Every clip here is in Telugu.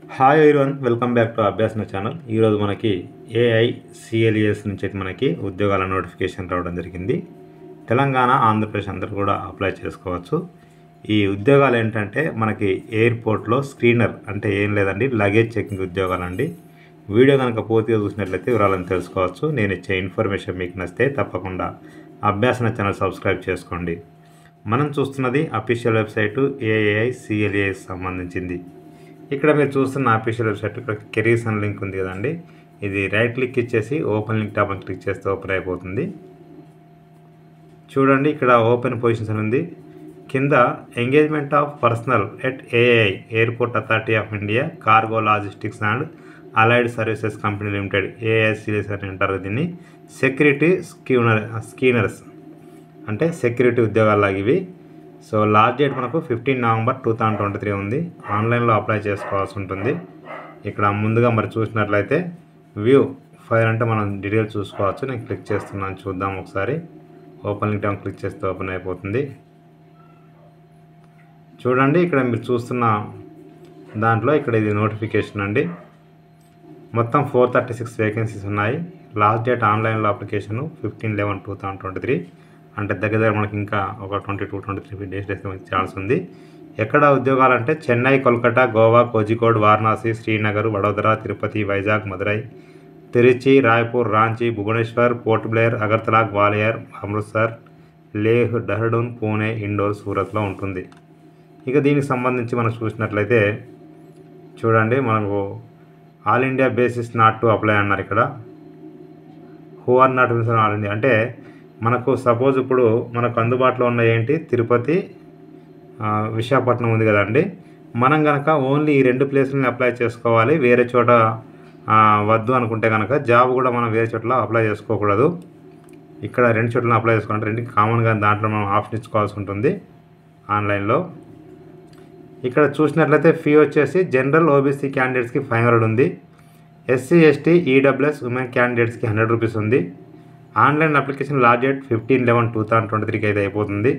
hi everyone welcome back to Abhyasana channel ఈరోజు మనకి ఏఐ సిఎల్ఈఎస్ నుంచి అయితే మనకి ఉద్యోగాల నోటిఫికేషన్ రావడం జరిగింది తెలంగాణ ఆంధ్రప్రదేశ్ అందరూ కూడా అప్లై చేసుకోవచ్చు ఈ ఉద్యోగాలు ఏంటంటే మనకి ఎయిర్పోర్ట్లో స్క్రీనర్ అంటే ఏం లేదండి లగేజ్ చెకింగ్ ఉద్యోగాలండి వీడియో కనుక పూర్తిగా చూసినట్లయితే వివరాలను తెలుసుకోవచ్చు నేను ఇచ్చే ఇన్ఫర్మేషన్ మీకు నచ్చితే తప్పకుండా అభ్యాసన ఛానల్ సబ్స్క్రైబ్ చేసుకోండి మనం చూస్తున్నది అఫీషియల్ వెబ్సైటు ఏఐ సిఎల్ఏఎస్ సంబంధించింది ఇక్కడ మీరు చూస్తున్న అఫీషియల్ వెబ్సైట్ ఇక్కడ కెరీర్స్ అని లింక్ ఉంది కదండి ఇది రైట్ క్లిక్ ఇచ్చేసి ఓపెన్ లింక్ టాప్ క్లిక్ చేస్తే ఓపెన్ అయిపోతుంది చూడండి ఇక్కడ ఓపెన్ పొజిషన్స్ అని ఉంది కింద engagement of personal at AI airport authority of India cargo logistics and allied services company limited AICS అని అంటారు దీన్ని సెక్యూరిటీ స్కీనర్ స్కీనర్స్ అంటే సెక్యూరిటీ ఉద్యోగాలు ఇవి సో లాస్ట్ డేట్ మనకు fifteen November two thousand twenty three ఉంది ఆన్లైన్లో అప్లై చేసుకోవాల్సి ఉంటుంది ఇక్కడ ముందుగా మరి చూసినట్లయితే వ్యూ ఫైర్ అంటే మనం డీటెయిల్స్ చూసుకోవచ్చు నేను క్లిక్ చేస్తున్నాను చూద్దాం ఒకసారి ఓపెన్ లింక్ టైం క్లిక్ చేస్తే ఓపెన్ అయిపోతుంది చూడండి ఇక్కడ మీరు చూస్తున్న దాంట్లో ఇక్కడ ఇది నోటిఫికేషన్ అండి మొత్తం ఫోర్ థర్టీ సిక్స్ వేకెన్సీస్ ఉన్నాయి లాస్ట్ డేట్ ఆన్లైన్లో application fifteen eleven two thousand twenty three అంటే దగ్గర దగ్గర మనకి ఇంకా ఒక twenty two twenty three days days chance ఉంది ఎక్కడ ఉద్యోగాలు అంటే చెన్నై కోల్కతా గోవా కోజికోడ్ వారణాసి శ్రీనగర్ వడోదర తిరుపతి వైజాగ్ మదురై తిరుచి రాయ్పూర్ రాంచీ భువనేశ్వర్ పోర్ట్ బ్లేయర్ అగర్తలా గ్వాలియర్ అమృత్సర్ లేహ్ డెహ్రాడూన్ పూణే ఇండోర్ సూరత్లో ఉంటుంది ఇక దీనికి సంబంధించి మనం చూసినట్లయితే చూడండి మనకు all India basis not to apply అన్నారు ఇక్కడ who are not all India అంటే మనకు సపోజ్ ఇప్పుడు మనకు అందుబాటులో ఉన్న ఏంటి తిరుపతి ఆ, విశాఖపట్నం ఉంది కదండి మనం కనుక ఓన్లీ ఈ రెండు ప్లేసులని అప్లై చేసుకోవాలి వేరే చోట ఆ, వద్దు అనుకుంటే కనుక జాబ్ కూడా మనం వేరే చోట్ల అప్లై చేసుకోకూడదు ఇక్కడ రెండు చోట్ల అప్లై చేసుకోవాలంటే రెండుకి కామన్గా దాంట్లో మనం ఆప్షన్ ఇచ్చుకోవాల్సి ఉంటుంది ఆన్లైన్లో ఇక్కడ చూసినట్లయితే ఫీ వచ్చేసి జనరల్ ఓబీసీ క్యాండిడేట్స్కి ఫైవ్ హండ్రెడ్ ఉంది ఎస్సీ ఎస్టీ ఈడబ్ల్యూఎస్ ఉమెన్ క్యాండిడేట్స్కి హండ్రెడ్ రూపీస్ ఉంది online application last date fifteen eleven two thousand twenty త్రీకి అయితే అయిపోతుంది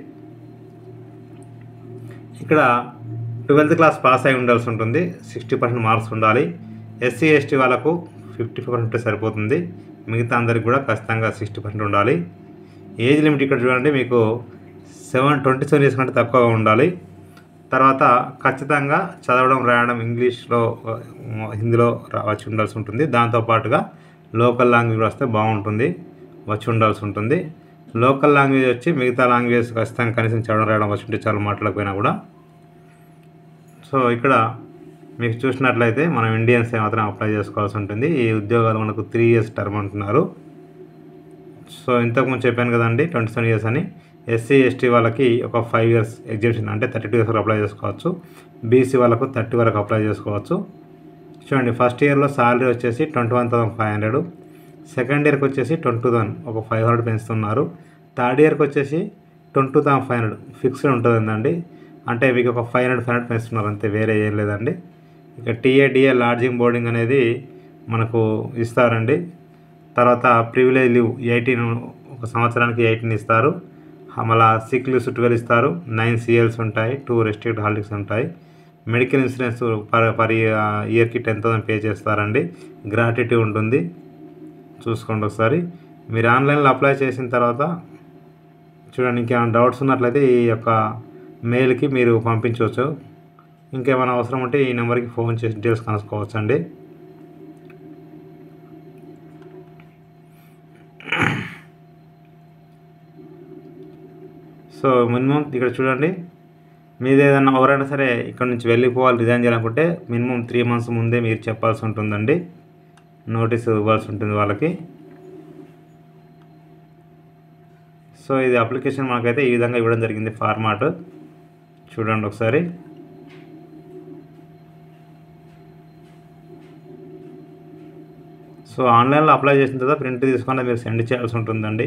ఇక్కడ ట్వెల్త్ క్లాస్ పాస్ అయి ఉండాల్సి ఉంటుంది సిక్స్టీ పర్సెంట్ మార్క్స్ ఉండాలి ఎస్సీ ఎస్టీ వాళ్ళకు ఫిఫ్టీ పర్సెంట్ సరిపోతుంది మిగతా అందరికి కూడా ఖచ్చితంగా సిక్స్టీ పర్సెంట్ ఉండాలి ఏజ్ లిమిట్ ఇక్కడ చూడండి మీకు సెవెన్ ట్వంటీ సెవెన్ ఇయర్స్ కంటే తక్కువగా ఉండాలి తర్వాత ఖచ్చితంగా చదవడం రాయడం ఇంగ్లీష్లో ఆ, హిందీలో రా- వచ్చి ఉండాల్సి ఉంటుంది దాంతోపాటుగా లోకల్ లాంగ్వేజ్ వస్తే బాగుంటుంది వచ్చి ఉండాల్సి ఉంటుంది లోకల్ లాంగ్వేజ్ వచ్చి మిగతా లాంగ్వేజ్ ఖచ్చితంగా కనీసం చదవడం రాయడం వచ్చి ఉంటే చాలా మాట్లాడకపోయినా కూడా సో ఇక్కడ మీకు చూసినట్లయితే మనం ఇండియన్స్ మాత్రం అప్లై చేసుకోవాల్సి ఉంటుంది ఈ ఉద్యోగాలు మనకు త్రీ ఇయర్స్ టర్మ్ అంటున్నారు సో ఇంతకుముందు చెప్పాను కదండి ట్వంటీ సెవెన్ ఇయర్స్ అని ఎస్సీ ఎస్టీ వాళ్ళకి ఒక ఫైవ్ ఇయర్స్ ఎగ్జిబిషన్ అంటే థర్టీ టూ ఇయర్స్ వరకు అప్లై చేసుకోవచ్చు బీసీ వాళ్ళకు థర్టీ వరకు అప్లై చేసుకోవచ్చు చూడండి ఫస్ట్ ఇయర్లో శాలరీ వచ్చేసి twenty one thousand five hundred second ఇయర్కి వచ్చేసి ట్వంటీ టూ థౌసండ్ ఒక ఫైవ్ హండ్రెడ్ పెంచుతున్నారు థర్డ్ ఇయర్కి వచ్చేసి twenty two thousand five hundred fixed ఉంటుందండి అంటే మీకు ఒక ఫైవ్ హండ్రెడ్ ఫైవ్ హండ్రెడ్ పెంచుతున్నారు అంతే వేరే ఏం లేదండి ఇక టీఏడిఏ లాడ్జింగ్ బోర్డింగ్ అనేది మనకు ఇస్తారండి తర్వాత ప్రివిలేజ్ లీవ్ ఎయిటీన్ ఒక సంవత్సరానికి ఎయిటీన్ ఇస్తారు మళ్ళా సిక్ లీవ్స్ ట్వెల్వ్ ఇస్తారు నైన్ సిఎల్స్ ఉంటాయి టూ రెస్ట్రిక్ట్ హాలిడేస్ ఉంటాయి మెడికల్ ఇన్సూరెన్స్ పర్ పర్ ఇయర్కి టెన్ థౌసండ్ పే చేస్తారండి గ్రాట్యుటీ ఉంటుంది చూసుకోండి ఒకసారి మీరు ఆన్లైన్లో అప్లై చేసిన తర్వాత చూడండి ఇంకేమైనా డౌట్స్ ఉన్నట్లయితే ఈ యొక్క మెయిల్కి మీరు పంపించవచ్చు ఇంకేమైనా అవసరం ఉంటే ఈ నెంబర్కి ఫోన్ చేసి డీటెయిల్స్ కనుక్కోవచ్చు అండి సో మినిమం ఇక్కడ చూడండి మీది ఏదైనా ఎవరైనా సరే ఇక్కడ నుంచి వెళ్ళిపోవాలి రిజైన్ చేయాలనుకుంటే మినిమం త్రీ మంత్స్ ముందే మీరు చెప్పాల్సి ఉంటుందండి నోటీస్ ఇవ్వాల్సి ఉంటుంది వాళ్ళకి సో ఇది అప్లికేషన్ మనకైతే ఈ విధంగా ఇవ్వడం జరిగింది ఫార్మాట్ చూడండి ఒకసారి సో ఆన్లైన్లో అప్లై చేసిన తర్వాత ప్రింట్ తీసుకొని మీరు సెండ్ చేయాల్సి ఉంటుందండి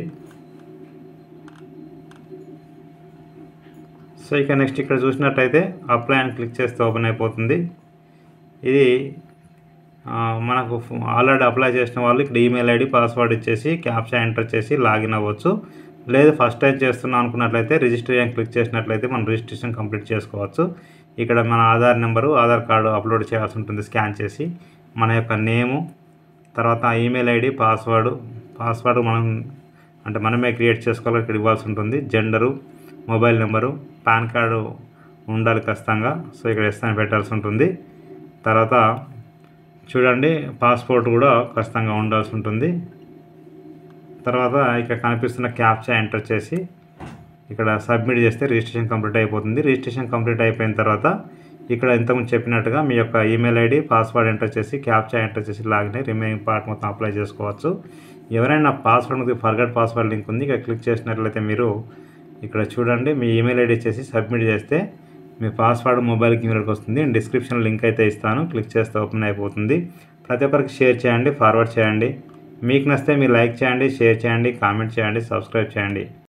సో ఇక నెక్స్ట్ ఇక్కడ చూసినట్టయితే అప్లై అని క్లిక్ చేస్తే ఓపెన్ అయిపోతుంది ఇది ఆ, మనకు ఆల్రెడీ అప్లై చేసిన వాళ్ళు ఇక్కడ ఈమెయిల్ ఐడి పాస్వర్డ్ ఇచ్చేసి క్యాప్చా ఎంటర్ చేసి లాగిన్ అవ్వచ్చు లేదు ఫస్ట్ టైం చేస్తున్నాం అనుకున్నట్లయితే రిజిస్టర్ అని క్లిక్ చేసినట్లయితే మనం రిజిస్ట్రేషన్ కంప్లీట్ చేసుకోవచ్చు ఇక్కడ మన Aadhaar number Aadhaar card upload చేయాల్సి ఉంటుంది స్కాన్ చేసి మన యొక్క నేము తర్వాత ఈమెయిల్ ఐడి పాస్వర్డ్ పాస్వర్డ్ మనం అంటే మనమే క్రియేట్ చేసుకోవాలి ఇక్కడ ఇవ్వాల్సి ఉంటుంది gender mobile number PAN card ఉండాలి ఖచ్చితంగా సో ఇక్కడ ఎస్ పెట్టాల్సి ఉంటుంది తర్వాత చూడండి పాస్పోర్ట్ కూడా ఖచ్చితంగా ఉండాల్సి ఉంటుంది తర్వాత ఇక్కడ కనిపిస్తున్న క్యాప్చా ఎంటర్ చేసి ఇక్కడ సబ్మిట్ చేస్తే రిజిస్ట్రేషన్ కంప్లీట్ అయిపోతుంది రిజిస్ట్రేషన్ కంప్లీట్ అయిపోయిన తర్వాత ఇక్కడ ఇంతకుముందు చెప్పినట్టుగా మీ యొక్క ఈమెయిల్ ఐడి పాస్వర్డ్ ఎంటర్ చేసి క్యాప్చా ఎంటర్ చేసి లాగిన్ అయ్యి రిమైనింగ్ పార్ట్ మొత్తం అప్లై చేసుకోవచ్చు ఎవరైనా పాస్వర్డ్ ఫర్గట్ పాస్వర్డ్ లింక్ ఉంది ఇక్కడ క్లిక్ చేసినట్లయితే మీరు ఇక్కడ చూడండి మీ ఈమెయిల్ ఐడి చేసి సబ్మిట్ చేస్తే మీ పాస్వర్డ్ మొబైల్కి ఈమెయిల్కి వస్తుంది డిస్క్రిప్షన్ లింక్ అయితే ఇస్తాను క్లిక్ చేస్తే ఓపెన్ అయిపోతుంది ప్రతి ఒక్కరికి షేర్ చేయండి ఫార్వర్డ్ చేయండి మీకు నచ్చితే మీరు లైక్ చేయండి షేర్ చేయండి కామెంట్ చేయండి సబ్స్క్రైబ్ చేయండి